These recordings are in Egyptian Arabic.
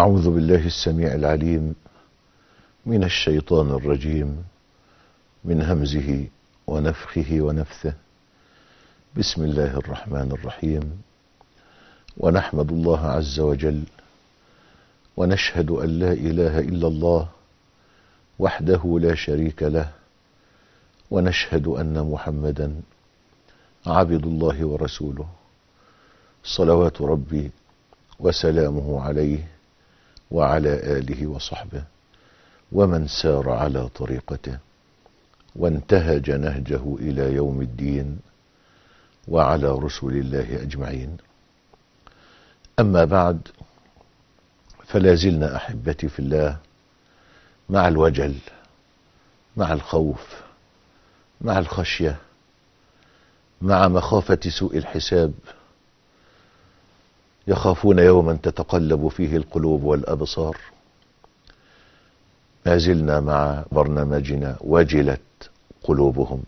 أعوذ بالله السميع العليم من الشيطان الرجيم من همزه ونفخه ونفثه بسم الله الرحمن الرحيم ونحمد الله عز وجل ونشهد أن لا إله إلا الله وحده لا شريك له ونشهد أن محمدا عبد الله ورسوله صلوات ربي وسلامه عليه وعلى آله وصحبه ومن سار على طريقته وانتهج نهجه إلى يوم الدين وعلى رسل الله أجمعين أما بعد فلا زلنا أحبتي في الله مع الوجل مع الخوف مع الخشية مع مخافة سوء الحساب يخافون يوما تتقلب فيه القلوب والأبصار ما زلنا مع برنامجنا وجلت قلوبهم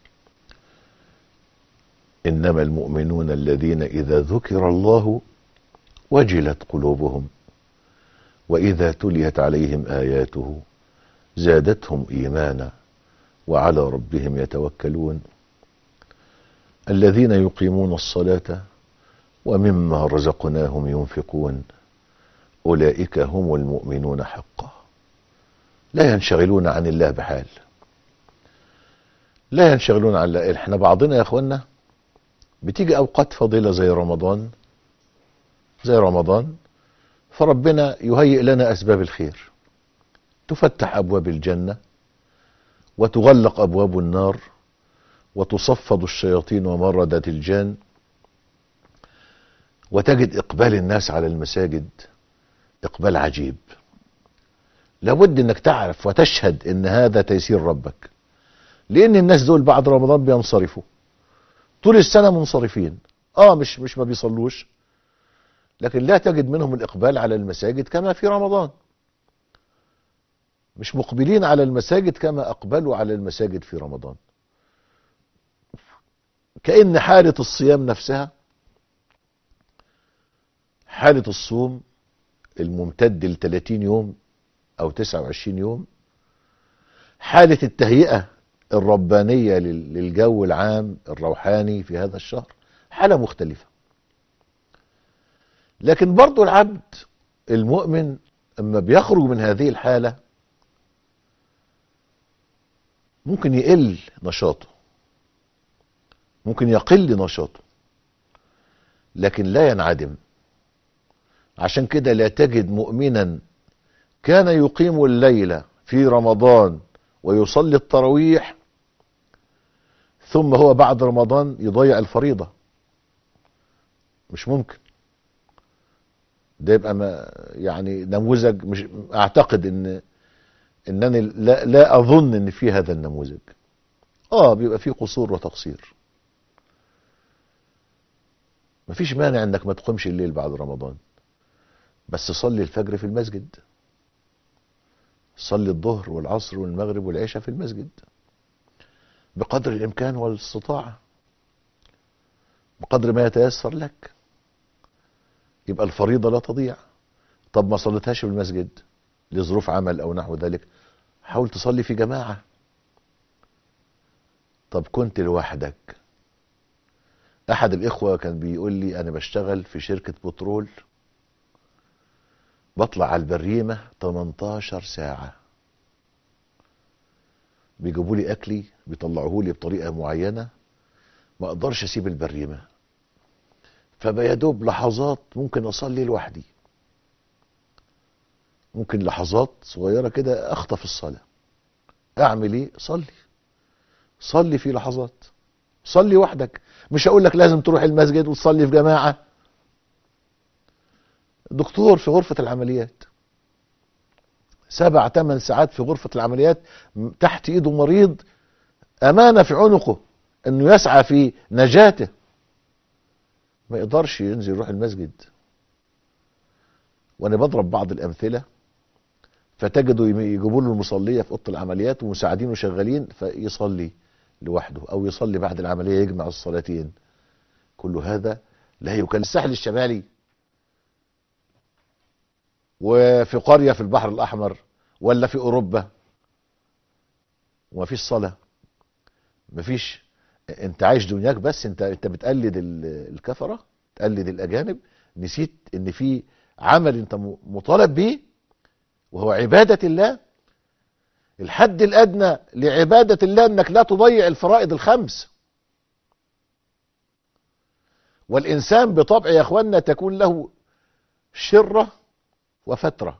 إنما المؤمنون الذين إذا ذكر الله وجلت قلوبهم وإذا تليت عليهم آياته زادتهم إيمانا وعلى ربهم يتوكلون الذين يقيمون الصلاة ومما رزقناهم ينفقون أولئك هم المؤمنون حقا لا ينشغلون عن الله بحال لا ينشغلون عن الله احنا بعضنا يا اخوانا بتيجي اوقات فضيلة زي رمضان زي رمضان فربنا يهيئ لنا اسباب الخير تفتح ابواب الجنة وتغلق ابواب النار وتصفد الشياطين ومردة الجان وتجد اقبال الناس على المساجد اقبال عجيب لابد انك تعرف وتشهد ان هذا تيسير ربك لان الناس دول بعد رمضان بينصرفوا طول السنه منصرفين اه مش مش ما بيصلوش لكن لا تجد منهم الاقبال على المساجد كما في رمضان مش مقبلين على المساجد كما اقبلوا على المساجد في رمضان كأن حالة الصيام نفسها حالة الصوم الممتد ل 30 يوم او 29 يوم حالة التهيئة الربانية للجو العام الروحاني في هذا الشهر حالة مختلفة لكن برضو العبد المؤمن اما بيخرج من هذه الحالة ممكن يقل نشاطه ممكن يقل نشاطه لكن لا ينعدم عشان كده لا تجد مؤمنا كان يقيم الليل في رمضان ويصلي التراويح ثم هو بعد رمضان يضيع الفريضة مش ممكن ده يبقى ما يعني نموذج مش اعتقد ان انني لا, لا اظن ان في هذا النموذج اه بيبقى فيه قصور وتقصير مفيش مانع انك ما تقومش الليل بعد رمضان بس صلي الفجر في المسجد صلي الظهر والعصر والمغرب والعشاء في المسجد بقدر الامكان والاستطاعه بقدر ما يتيسر لك يبقى الفريضه لا تضيع طب ما صليتهاش في المسجد لظروف عمل او نحو ذلك حاول تصلي في جماعه طب كنت لوحدك احد الاخوه كان بيقول لي انا بشتغل في شركه بترول بطلع على البريمة 18 ساعة بيجيبوا لي اكلي بيطلعوه لي بطريقة معينة ما اقدرش اسيب البريمة فبيدوب لحظات ممكن اصلي لوحدي ممكن لحظات صغيرة كده اخطف الصلاة اعمل ايه صلي صلي في لحظات صلي وحدك مش هقول لك لازم تروح المسجد وتصلي في جماعة دكتور في غرفة العمليات سبع ثمان ساعات في غرفة العمليات تحت ايده مريض امانة في عنقه انه يسعى في نجاته ما يقدرش ينزل يروح المسجد وانا بضرب بعض الامثلة فتجدوا يجيبوا له المصلية في اوضة العمليات ومساعدينه شغالين فيصلي لوحده او يصلي بعد العملية يجمع الصلاتين كل هذا لا يكلف الساحل الشمالي وفي قرية في البحر الأحمر ولا في أوروبا ومفيش صلاة مفيش انت عايش دنياك بس انت انت بتقلد ال- الكفرة تقلد الأجانب نسيت ان في عمل انت م- مطالب بيه وهو عبادة الله الحد الأدنى لعبادة الله انك لا تضيع الفرائض الخمس والإنسان بطبع يا أخوانا تكون له شرة وفترة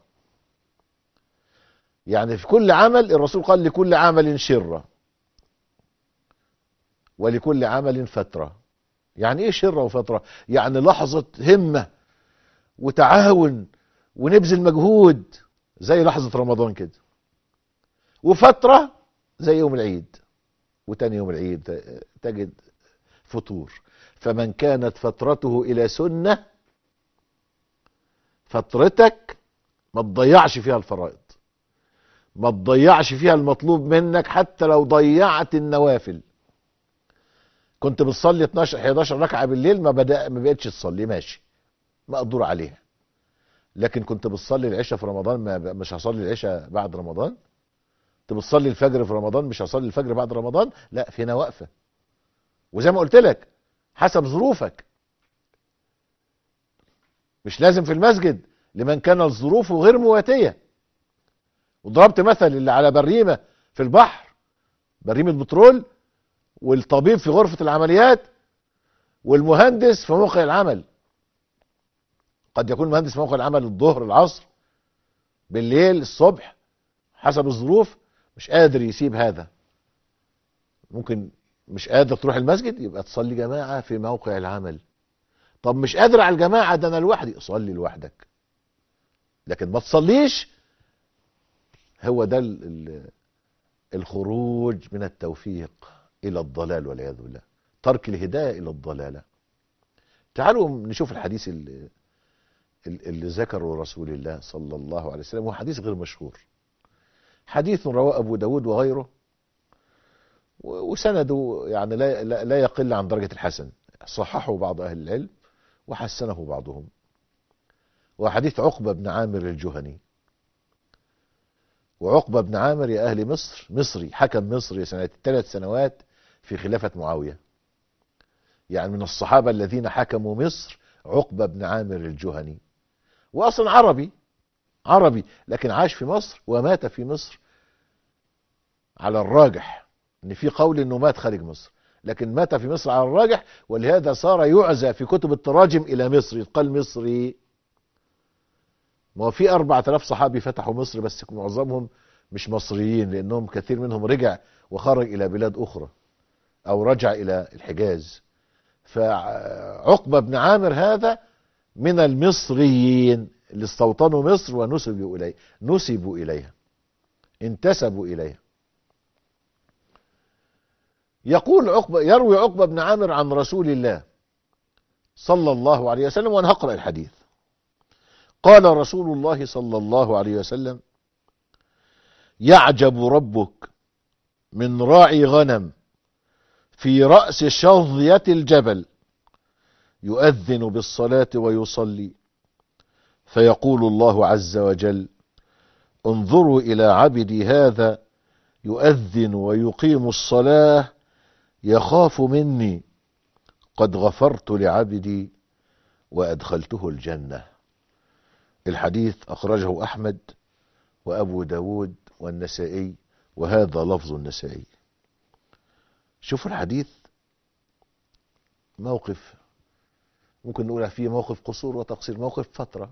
يعني في كل عمل الرسول قال لكل عمل شرة ولكل عمل فترة يعني ايه شرة وفترة يعني لحظة همة وتعاون ونبذل مجهود زي لحظة رمضان كده وفترة زي يوم العيد وتاني يوم العيد تجد فطور فمن كانت فترته الى سنة فترتك ما تضيعش فيها الفرائض ما تضيعش فيها المطلوب منك حتى لو ضيعت النوافل كنت بتصلي 12 11 ركعه بالليل ما بدا ما بقتش تصلي ماشي مقدور عليها لكن كنت بتصلي العشاء في رمضان ما ب- مش هصلي العشاء بعد رمضان كنت بتصلي الفجر في رمضان مش هصلي الفجر بعد رمضان لا في هنا وقفه وزي ما قلت لك حسب ظروفك مش لازم في المسجد لمن كان ظروفه غير مواتيه وضربت مثل اللي على بريمه في البحر بريمه بترول والطبيب في غرفه العمليات والمهندس في موقع العمل قد يكون المهندس في موقع العمل الظهر العصر بالليل الصبح حسب الظروف مش قادر يسيب هذا ممكن مش قادر تروح المسجد يبقى تصلي جماعة في موقع العمل طب مش قادر على الجماعة ده انا لوحدي صلي لوحدك لكن ما تصليش هو ده ال- ال- الخروج من التوفيق الى الضلال والعياذ بالله ترك الهداية الى الضلالة تعالوا نشوف الحديث اللي, اللي ذكره رسول الله صلى الله عليه وسلم هو حديث غير مشهور حديث رواه ابو داود وغيره و- وسنده يعني لا, لا, لا يقل عن درجة الحسن صححه بعض أهل العلم وحسنه بعضهم وحديث عقبة بن عامر الجهني وعقبة بن عامر يا أهل مصر مصري حكم مصري سنة ثلاث سنوات في خلافة معاوية يعني من الصحابة الذين حكموا مصر عقبة بن عامر الجهني وأصلا عربي عربي لكن عاش في مصر ومات في مصر على الراجح ان في قول انه مات خارج مصر لكن مات في مصر على الراجح ولهذا صار يعزى في كتب التراجم الى مصر يتقال مصري ما هو في 4000 صحابي فتحوا مصر بس معظمهم مش مصريين لانهم كثير منهم رجع وخرج الى بلاد اخرى او رجع الى الحجاز فعقبة بن عامر هذا من المصريين اللي استوطنوا مصر ونسبوا اليه نسبوا اليها انتسبوا اليها يقول عقبة يروي عقبة بن عامر عن رسول الله صلى الله عليه وسلم وانا هقرأ الحديث قال رسول الله صلى الله عليه وسلم يعجب ربك من راعي غنم في رأس شظية الجبل يؤذن بالصلاة ويصلي فيقول الله عز وجل انظروا إلى عبدي هذا يؤذن ويقيم الصلاة يخاف مني قد غفرت لعبدي وأدخلته الجنة الحديث أخرجه أحمد وأبو داود والنسائي وهذا لفظ النسائي شوفوا الحديث موقف ممكن نقول فيه موقف قصور وتقصير موقف فترة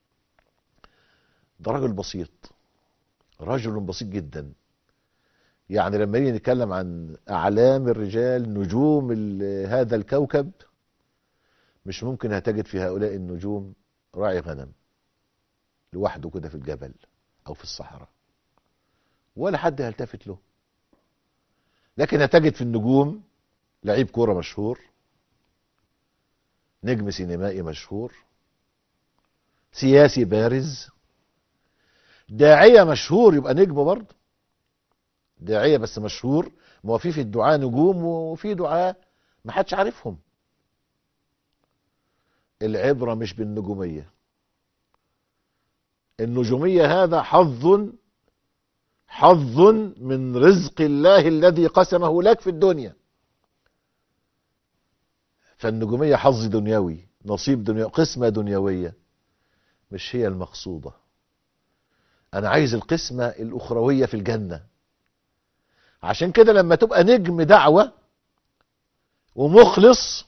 ده رجل بسيط رجل بسيط جدا يعني لما نيجي نتكلم عن اعلام الرجال نجوم ال- هذا الكوكب مش ممكن هتجد في هؤلاء النجوم راعي غنم لوحده كده في الجبل او في الصحراء ولا حد هيلتفت له لكن هتجد في النجوم لعيب كوره مشهور نجم سينمائي مشهور سياسي بارز داعيه مشهور يبقى نجم برضه داعيه بس مشهور ما هو في في الدعاء نجوم وفي دعاء ما حدش عارفهم العبره مش بالنجوميه النجومية هذا حظ حظ من رزق الله الذي قسمه لك في الدنيا فالنجومية حظ دنيوي نصيب دنيوي قسمة دنيوية مش هي المقصودة أنا عايز القسمة الأخروية في الجنة عشان كده لما تبقى نجم دعوة ومخلص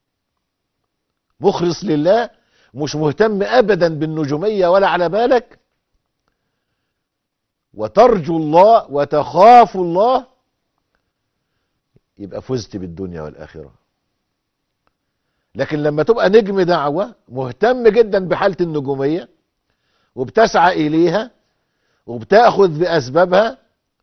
مخلص لله مش مهتم أبدا بالنجومية ولا على بالك وترجو الله وتخاف الله يبقى فزت بالدنيا والآخرة لكن لما تبقى نجم دعوة مهتم جدا بحالة النجومية وبتسعى إليها وبتأخذ بأسبابها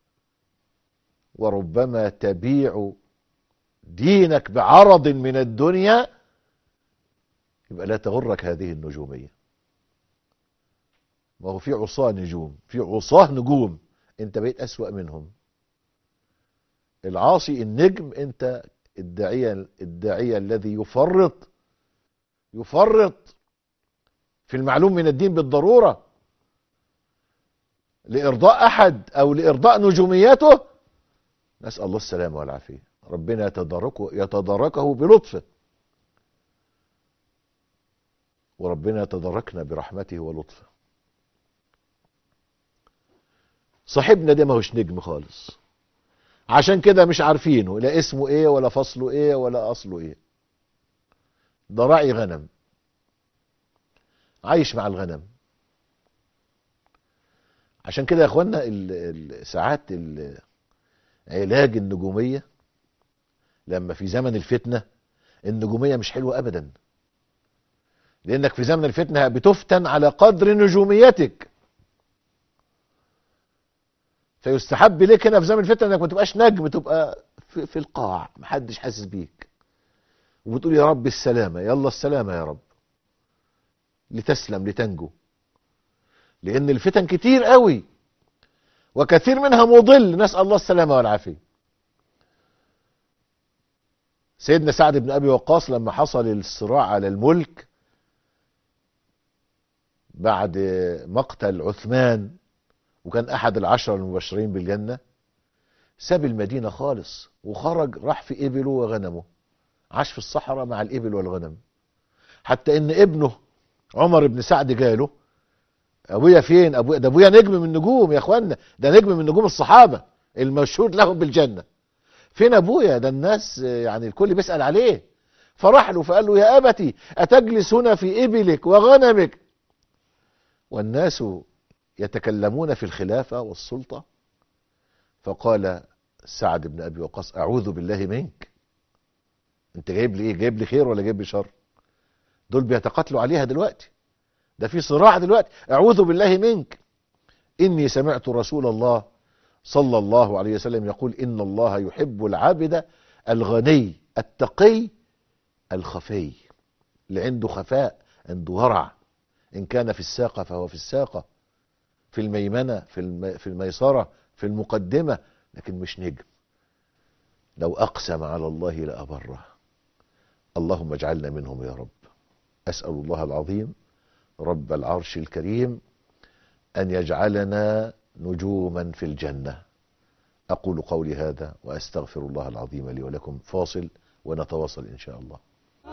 وربما تبيع دينك بعرض من الدنيا يبقى لا تغرك هذه النجومية ما هو في عصاة نجوم في عصاة نجوم انت بقيت أسوأ منهم العاصي النجم انت الداعية الداعية الذي يفرط يفرط في المعلوم من الدين بالضرورة لإرضاء أحد أو لإرضاء نجوميته نسأل الله السلامة والعافية ربنا يتداركه يتداركه بلطفه وربنا يتداركنا برحمته ولطفه صاحبنا ده ما هوش نجم خالص عشان كده مش عارفينه لا اسمه ايه ولا فصله ايه ولا اصله ايه ده راعي غنم عايش مع الغنم عشان كده يا اخوانا ال- ال- ساعات ال- علاج النجومية لما في زمن الفتنة النجومية مش حلوة ابدا لانك في زمن الفتنة بتفتن على قدر نجوميتك فيستحب ليك هنا في زمن الفتنة انك ما تبقاش نجم تبقى في, في القاع محدش حاسس بيك وبتقول يا رب السلامة يلا السلامة يا رب لتسلم لتنجو لان الفتن كتير قوي وكثير منها مضل نسأل الله السلامة والعافية سيدنا سعد بن ابي وقاص لما حصل الصراع على الملك بعد مقتل عثمان وكان احد العشرة المبشرين بالجنة ساب المدينة خالص وخرج راح في ابله وغنمه عاش في الصحراء مع الابل والغنم حتى ان ابنه عمر بن سعد جاله ابويا فين ابويا ده ابويا نجم من النجوم يا اخوانا ده نجم من نجوم الصحابه المشهود لهم بالجنه فين ابويا ده الناس يعني الكل بيسال عليه فراح له فقال له يا ابتي اتجلس هنا في ابلك وغنمك والناس يتكلمون في الخلافه والسلطه فقال سعد بن ابي وقاص اعوذ بالله منك انت جايب لي ايه جايب لي خير ولا جايب لي شر دول بيتقاتلوا عليها دلوقتي ده في صراع دلوقتي اعوذ بالله منك اني سمعت رسول الله صلى الله عليه وسلم يقول ان الله يحب العبد الغني التقي الخفي اللي عنده خفاء عنده ورع ان كان في الساقه فهو في الساقه في الميمنه في الم... في الميسره في المقدمه لكن مش نجم لو اقسم على الله لابره اللهم اجعلنا منهم يا رب اسال الله العظيم رب العرش الكريم ان يجعلنا نجوما في الجنه اقول قولي هذا واستغفر الله العظيم لي ولكم فاصل ونتواصل ان شاء الله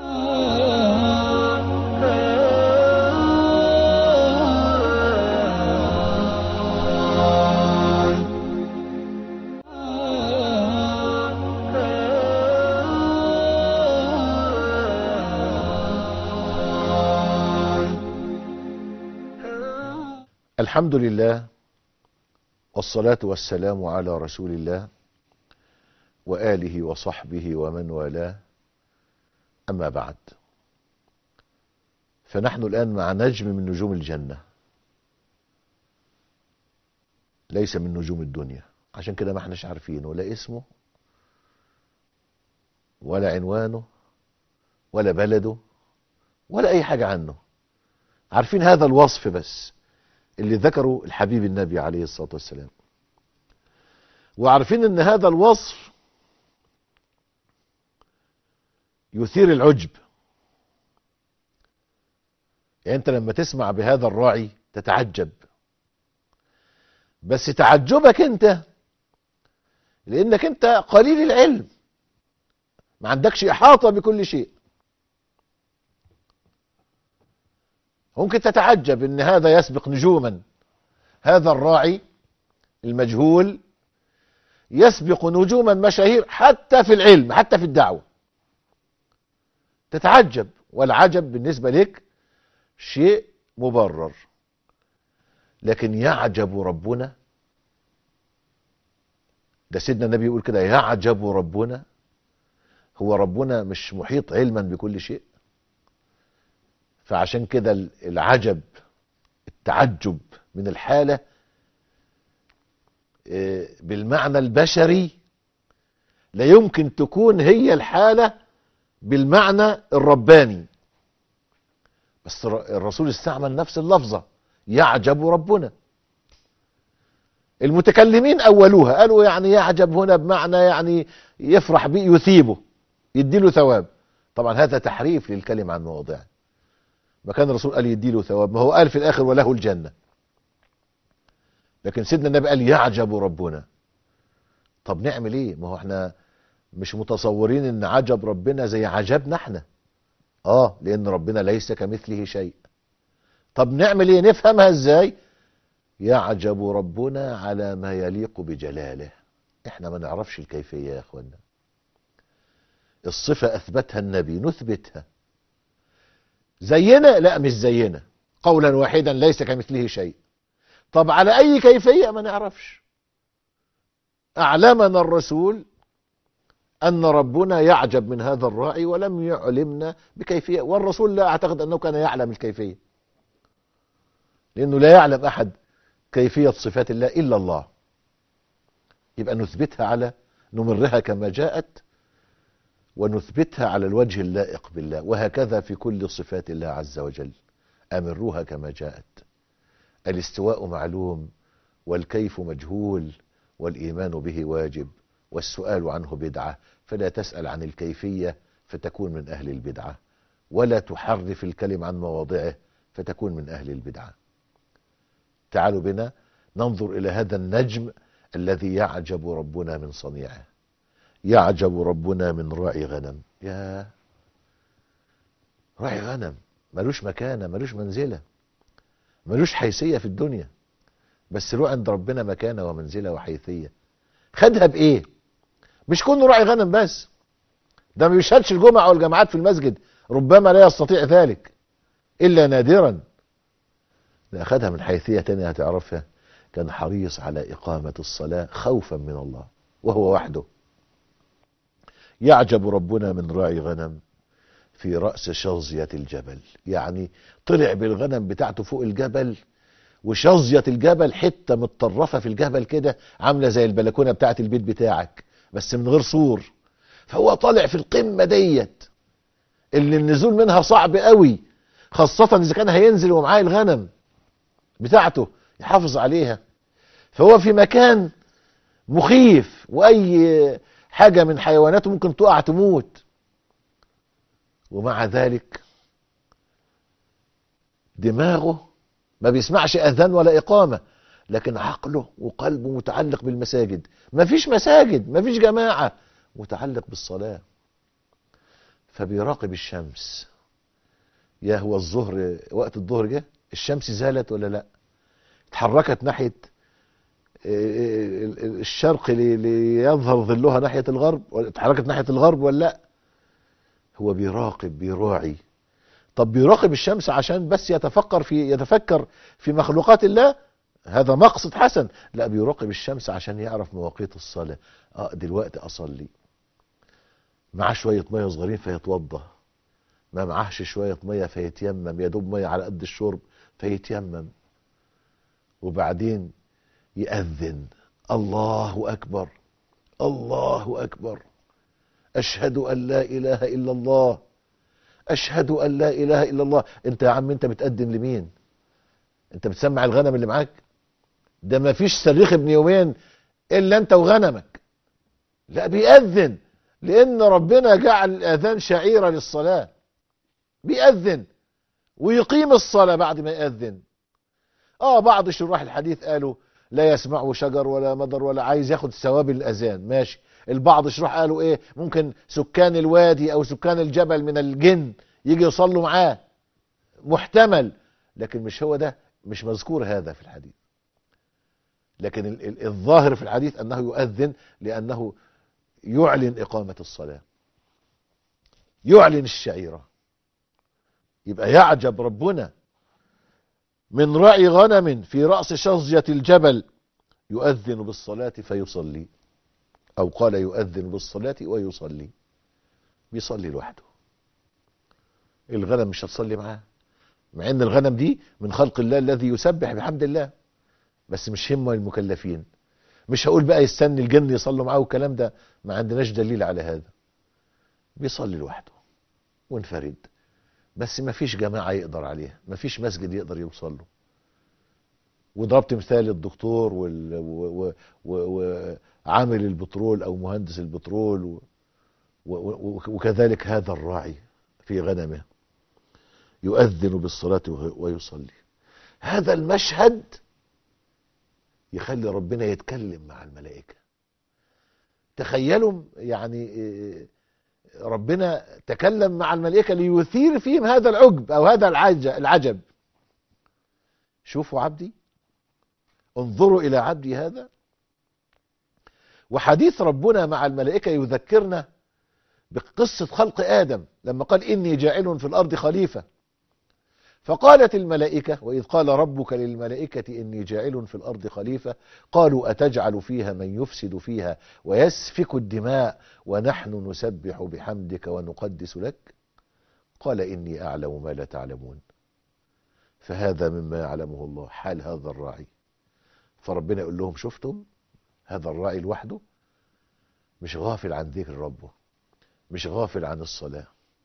الحمد لله والصلاة والسلام على رسول الله وآله وصحبه ومن والاه أما بعد فنحن الآن مع نجم من نجوم الجنة ليس من نجوم الدنيا عشان كده ما احناش عارفينه لا اسمه ولا عنوانه ولا بلده ولا أي حاجة عنه عارفين هذا الوصف بس اللي ذكره الحبيب النبي عليه الصلاة والسلام وعارفين ان هذا الوصف يثير العجب يعني انت لما تسمع بهذا الراعي تتعجب بس تعجبك انت لانك انت قليل العلم ما عندكش احاطة بكل شيء ممكن تتعجب ان هذا يسبق نجوما هذا الراعي المجهول يسبق نجوما مشاهير حتى في العلم حتى في الدعوة تتعجب والعجب بالنسبة لك شيء مبرر لكن يعجب ربنا ده سيدنا النبي يقول كده يعجب ربنا هو ربنا مش محيط علما بكل شيء فعشان كده العجب التعجب من الحالة بالمعنى البشري لا يمكن تكون هي الحالة بالمعنى الرباني بس الرسول استعمل نفس اللفظة يعجب ربنا المتكلمين أولوها قالوا يعني يعجب هنا بمعنى يعني يفرح به يثيبه يديله ثواب طبعا هذا تحريف للكلمة عن مواضعه ما كان الرسول قال يديله ثواب ما هو قال في الآخر وله الجنة لكن سيدنا النبي قال يعجب ربنا طب نعمل ايه ما هو احنا مش متصورين ان عجب ربنا زي عجبنا احنا اه لان ربنا ليس كمثله شيء طب نعمل ايه نفهمها ازاي يعجب ربنا على ما يليق بجلاله احنا ما نعرفش الكيفية يا اخوانا الصفة اثبتها النبي نثبتها زينا لا مش زينا قولا واحدا ليس كمثله شيء طب على اي كيفية ما نعرفش اعلمنا الرسول ان ربنا يعجب من هذا الراعي ولم يعلمنا بكيفية والرسول لا اعتقد انه كان يعلم الكيفية لانه لا يعلم احد كيفية صفات الله الا الله يبقى نثبتها على نمرها كما جاءت ونثبتها على الوجه اللائق بالله وهكذا في كل صفات الله عز وجل امروها كما جاءت الاستواء معلوم والكيف مجهول والايمان به واجب والسؤال عنه بدعه فلا تسال عن الكيفيه فتكون من اهل البدعه ولا تحرف الكلم عن مواضعه فتكون من اهل البدعه تعالوا بنا ننظر الى هذا النجم الذي يعجب ربنا من صنيعه يعجب ربنا من راعي غنم يا راعي غنم ملوش مكانه ملوش منزله ملوش حيثيه في الدنيا بس له عند ربنا مكانه ومنزله وحيثيه خدها بايه مش كونه راعي غنم بس ده ما بيشهدش الجمعه والجماعات في المسجد ربما لا يستطيع ذلك الا نادرا ده اخدها من حيثيه تانية هتعرفها كان حريص على اقامه الصلاه خوفا من الله وهو وحده يعجب ربنا من راعي غنم في رأس شظية الجبل يعني طلع بالغنم بتاعته فوق الجبل وشظية الجبل حتة متطرفة في الجبل كده عاملة زي البلكونة بتاعة البيت بتاعك بس من غير سور فهو طالع في القمة ديت اللي النزول منها صعب قوي خاصة اذا كان هينزل ومعاه الغنم بتاعته يحافظ عليها فهو في مكان مخيف واي حاجة من حيواناته ممكن تقع تموت ومع ذلك دماغه ما بيسمعش اذان ولا اقامة لكن عقله وقلبه متعلق بالمساجد ما فيش مساجد ما فيش جماعة متعلق بالصلاة فبيراقب الشمس يا هو الظهر وقت الظهر جه الشمس زالت ولا لا اتحركت ناحية الشرق ليظهر ظلها ناحية الغرب اتحركت ناحية الغرب ولا لا هو بيراقب بيراعي طب بيراقب الشمس عشان بس يتفكر في يتفكر في مخلوقات الله هذا مقصد حسن لا بيراقب الشمس عشان يعرف مواقيت الصلاة اه دلوقتي اصلي معاه شوية مية صغيرين فيتوضى ما معهش شوية مية فيتيمم يا دوب مية على قد الشرب فيتيمم وبعدين يأذن الله أكبر الله أكبر أشهد أن لا إله إلا الله أشهد أن لا إله إلا الله أنت يا عم أنت بتقدم لمين أنت بتسمع الغنم اللي معاك ده ما فيش صريخ ابن يومين إلا أنت وغنمك لا بيأذن لأن ربنا جعل الأذان شعيرة للصلاة بيأذن ويقيم الصلاة بعد ما يأذن اه بعض شراح الحديث قالوا لا يسمعه شجر ولا مدر ولا عايز ياخد ثواب الاذان ماشي البعض شروح قالوا ايه ممكن سكان الوادي او سكان الجبل من الجن يجي يصلوا معاه محتمل لكن مش هو ده مش مذكور هذا في الحديث لكن ال- ال- الظاهر في الحديث انه يؤذن لانه يعلن اقامه الصلاه يعلن الشعيره يبقى يعجب ربنا من رعي غنم في راس شظيه الجبل يؤذن بالصلاه فيصلي او قال يؤذن بالصلاه ويصلي بيصلي لوحده الغنم مش هتصلي معاه مع ان الغنم دي من خلق الله الذي يسبح بحمد الله بس مش هم المكلفين مش هقول بقى يستني الجن يصلوا معاه والكلام ده ما عندناش دليل على هذا بيصلي لوحده منفرد بس ما فيش جماعة يقدر عليها ما فيش مسجد يقدر يوصل له وضربت مثال الدكتور وال... و... و... و... وعامل البترول او مهندس البترول و... و... و... وكذلك هذا الراعي في غنمه يؤذن بالصلاة وه- ويصلي هذا المشهد يخلي ربنا يتكلم مع الملائكة تخيلوا يعني إيه، ربنا تكلم مع الملائكة ليثير فيهم هذا العجب أو هذا العج- العجب شوفوا عبدي انظروا إلى عبدي هذا وحديث ربنا مع الملائكة يذكرنا بقصة خلق آدم لما قال إني جاعل في الأرض خليفة فقالت الملائكة وإذ قال ربك للملائكة إني جاعل في الأرض خليفة قالوا أتجعل فيها من يفسد فيها ويسفك الدماء ونحن نسبح بحمدك ونقدس لك قال إني أعلم ما لا تعلمون فهذا مما يعلمه الله حال هذا الراعي فربنا يقول لهم شفتم هذا الراعي لوحده مش غافل عن ذكر ربه مش غافل عن الصلاة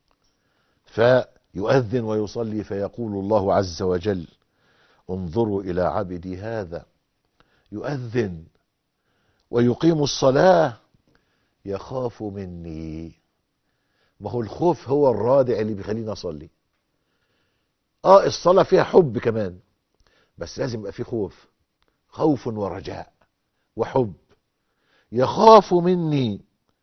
فيؤذن ويصلي فيقول الله عز وجل انظروا إلى عبدي هذا يؤذن ويقيم الصلاة يخاف مني ما هو الخوف هو الرادع اللي بيخليني أصلي اه الصلاة فيها حب كمان بس لازم يبقى في خوف خوف ورجاء وحب يخاف مني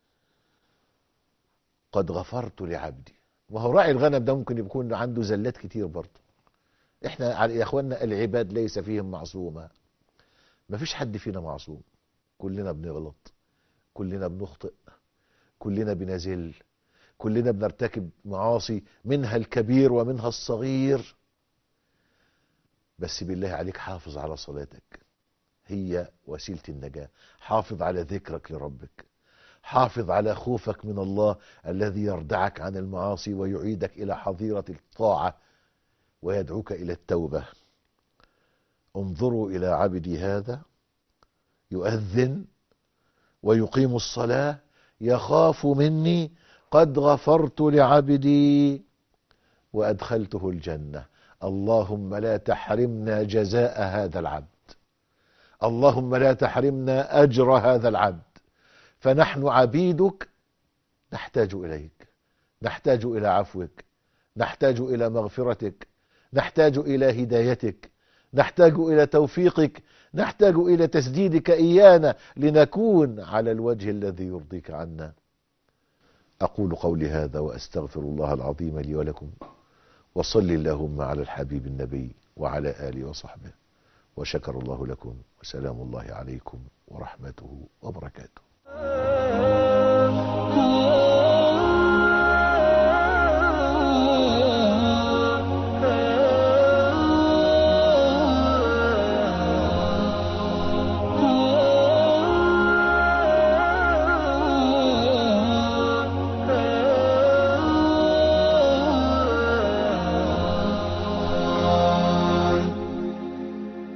قد غفرت لعبدي وهو راعي الغنم ده ممكن يكون عنده زلات كتير برضه احنا على- يا اخوانا العباد ليس فيهم معصومة مفيش حد فينا معصوم كلنا بنغلط كلنا بنخطئ كلنا بنزل كلنا بنرتكب معاصي منها الكبير ومنها الصغير بس بالله عليك حافظ على صلاتك هي وسيلة النجاة حافظ على ذكرك لربك حافظ على خوفك من الله الذي يردعك عن المعاصي ويعيدك إلى حظيرة الطاعة ويدعوك إلى التوبة انظروا إلى عبدي هذا يؤذن ويقيم الصلاة يخاف مني قد غفرت لعبدي وأدخلته الجنة اللهم لا تحرمنا جزاء هذا العبد اللهم لا تحرمنا أجر هذا العبد فنحن عبيدك نحتاج إليك نحتاج إلى عفوك نحتاج إلى مغفرتك نحتاج إلى هدايتك نحتاج إلى توفيقك نحتاج إلى تسديدك إيانا لنكون على الوجه الذي يرضيك عنا أقول قولي هذا وأستغفر الله العظيم لي ولكم وصل اللهم على الحبيب النبي وعلى آله وصحبه وشكر الله لكم وسلام الله عليكم ورحمته وبركاته Oh